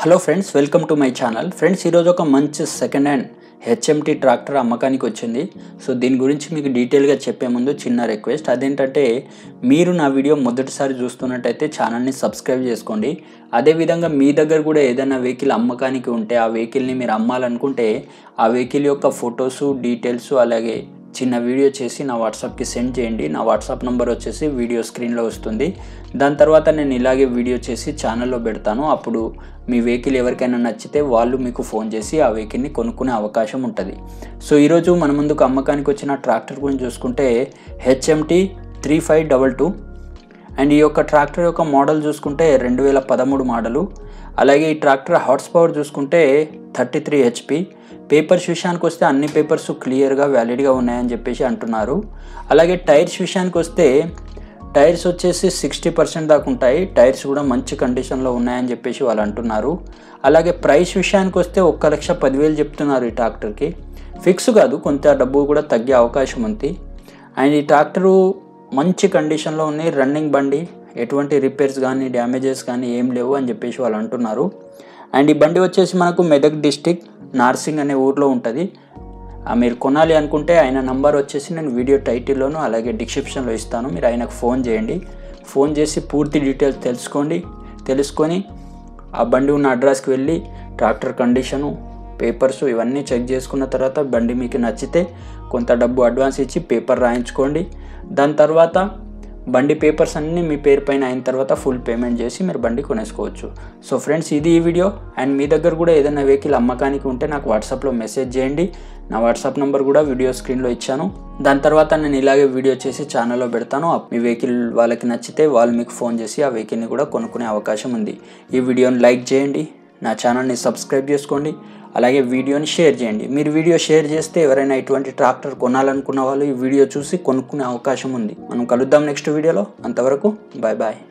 hello friends welcome to my channel friends ఈరోజు ఒక మంచి సెకండ్ హ్యాండ్ హెచ్ఎంటీ ట్రాక్టర్ అమ్మకానికి వచ్చింది సో దీని గురించి మీకు డీటెయిల్గా చెప్పే ముందు చిన్న రిక్వెస్ట్ అదేంటంటే మీరు నా వీడియో మొదటిసారి చూస్తున్నట్టయితే ఛానల్ని సబ్స్క్రైబ్ చేసుకోండి అదేవిధంగా మీ దగ్గర కూడా ఏదైనా వెహికల్ అమ్మకానికి ఉంటే ఆ వెహికల్ని మీరు అమ్మాలనుకుంటే ఆ వెహికల్ యొక్క ఫొటోసు డీటెయిల్స్ అలాగే చిన్న వీడియో చేసి నా వాట్సాప్కి సెండ్ చేయండి నా వాట్సాప్ నెంబర్ వచ్చేసి వీడియో స్క్రీన్లో వస్తుంది దాని తర్వాత నేను ఇలాగే వీడియో చేసి ఛానల్లో పెడతాను అప్పుడు మీ వెహికల్ ఎవరికైనా నచ్చితే వాళ్ళు మీకు ఫోన్ చేసి ఆ వెహికల్ని కొనుక్కునే అవకాశం ఉంటుంది సో ఈరోజు మన ముందుకు అమ్మకానికి వచ్చిన ట్రాక్టర్ గురించి చూసుకుంటే HMT three five double two and ఈ యొక్క ట్రాక్టర్ యొక్క మోడల్ చూసుకుంటే రెండు వేల పదమూడు మోడలు అలాగే ఈ ట్రాక్టర్ హార్స్ పవర్ చూసుకుంటే థర్టీ త్రీ హెచ్పి పేపర్స్ విషయానికి వస్తే అన్ని పేపర్స్ క్లియర్గా వ్యాలిడ్గా ఉన్నాయని చెప్పేసి అంటున్నారు అలాగే టైర్స్ విషయానికి వస్తే టైర్స్ వచ్చేసి సిక్స్టీ పర్సెంట్ దాకా ఉంటాయి టైర్స్ కూడా మంచి కండిషన్లో ఉన్నాయని చెప్పేసి వాళ్ళు అంటున్నారు అలాగే ప్రైస్ విషయానికి వస్తే ఒక్క లక్ష పదివేలు చెప్తున్నారు ఈ ట్రాక్టర్కి ఫిక్స్ కాదు కొంత డబ్బు కూడా తగ్గే అవకాశం ఉంది అండ్ ఈ ట్రాక్టరు మంచి కండిషన్లో ఉంది రన్నింగ్ బండి ఎటువంటి రిపేర్స్ కానీ డ్యామేజెస్ కానీ ఏం లేవు అని చెప్పేసి వాళ్ళు అంటున్నారు అండ్ ఈ బండి వచ్చేసి మనకు మెదక్ డిస్టిక్ నార్సింగ్ అనే ఊర్లో ఉంటుంది ఆ మీరు కొనాలి అనుకుంటే ఆయన నంబర్ వచ్చేసి నేను వీడియో టైటిల్లోను అలాగే డిస్క్రిప్షన్లో ఇస్తాను మీరు ఆయనకు ఫోన్ చేయండి ఫోన్ చేసి పూర్తి డీటెయిల్స్ తెలుసుకోండి తెలుసుకొని ఆ బండి ఉన్న అడ్రస్కి వెళ్ళి ట్రాక్టర్ కండిషను పేపర్స్ ఇవన్నీ చెక్ చేసుకున్న తర్వాత బండి మీకు నచ్చితే కొంత డబ్బు అడ్వాన్స్ ఇచ్చి పేపర్ రాయించుకోండి దాని తర్వాత బండి పేపర్స్ అన్నీ మీ పేరు పైన అయిన తర్వాత ఫుల్ పేమెంట్ చేసి మీరు బండి కొనేసుకోవచ్చు సో ఫ్రెండ్స్ ఇది ఈ వీడియో అండ్ మీ దగ్గర కూడా ఏదైనా వెహికల్ అమ్మకానికి ఉంటే నాకు వాట్సాప్లో మెసేజ్ చేయండి నా వాట్సాప్ నెంబర్ కూడా వీడియో స్క్రీన్లో ఇచ్చాను దాని తర్వాత నేను ఇలాగే వీడియో చేసి ఛానల్లో పెడతాను ఆ మీ వెహికల్ వాళ్ళకి నచ్చితే వాళ్ళు మీకు ఫోన్ చేసి ఆ వెహికల్ని కూడా కొనుక్కునే అవకాశం ఉంది ఈ వీడియోని లైక్ చేయండి నా ఛానల్ని సబ్స్క్రైబ్ చేసుకోండి అలాగే వీడియోని షేర్ చేయండి మీరు వీడియో షేర్ చేస్తే ఎవరైనా ఇటువంటి ట్రాక్టర్ కొనాలనుకున్న వాళ్ళు ఈ వీడియో చూసి కొనుక్కునే అవకాశం ఉంది మనం కలుద్దాం నెక్స్ట్ వీడియోలో అంతవరకు బాయ్ బాయ్